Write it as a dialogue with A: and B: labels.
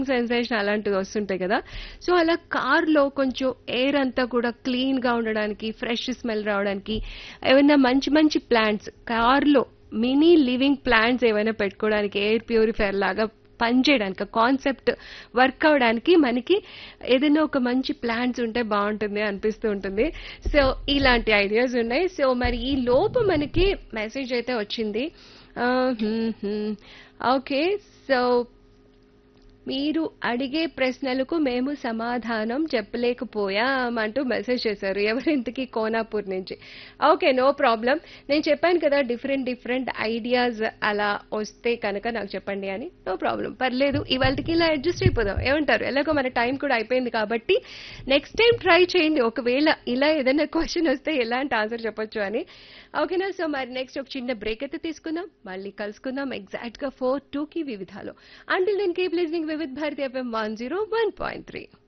A: breathing sensation అలాంటివి వస్తుంటాయి కదా సో అలా కార్లో కొంచెం ఎయిర్ అంతా కూడా క్లీన్ గా ఉండడానికి ఫ్రెష్ స్మెల్ రావడానికి ఏమైనా మంచి మంచి ప్లాంట్స్ కార్లో మినీ లివింగ్ ప్లాంట్స్ ఏమైనా పెట్టుకోవడానికి ఎయిర్ ప్యూరిఫైయర్ లాగా పనిచేయడానికి కాన్సెప్ట్ వర్క్ అవడానికి మనకి ఏదైనా ఒక మంచి ప్లాన్స్ ఉంటే బాగుంటుంది అనిపిస్తూ ఉంటుంది సో ఇలాంటి ఐడియాస్ ఉన్నాయి సో మరి ఈ లోపు మనకి మెసేజ్ అయితే వచ్చింది ఓకే సో మీరు అడిగే ప్రశ్నలకు మేము సమాధానం చెప్పలేకపోయామంటూ మెసేజ్ చేశారు ఎవరింతకి కోనాపూర్ నుంచి ఓకే నో ప్రాబ్లం నేను చెప్పాను కదా డిఫరెంట్ డిఫరెంట్ ఐడియాస్ అలా వస్తే కనుక నాకు చెప్పండి అని నో ప్రాబ్లం పర్లేదు ఇవాళకి ఇలా అడ్జస్ట్ అయిపోదాం ఏమంటారు ఎలాగో మన టైం కూడా అయిపోయింది కాబట్టి నెక్స్ట్ టైం ట్రై చేయండి ఒకవేళ ఇలా ఏదైనా క్వశ్చన్ వస్తే ఎలాంటి ఆన్సర్ చెప్పొచ్చు అని ఓకేనా సో మరి నెక్స్ట్ ఒక చిన్న బ్రేక్ అయితే తీసుకుందాం మళ్ళీ కలుసుకుందాం ఎగ్జాక్ట్ గా ఫోర్ టూ కి వివిధాలు until then keep listening Vividh Bharati FM one zero one point three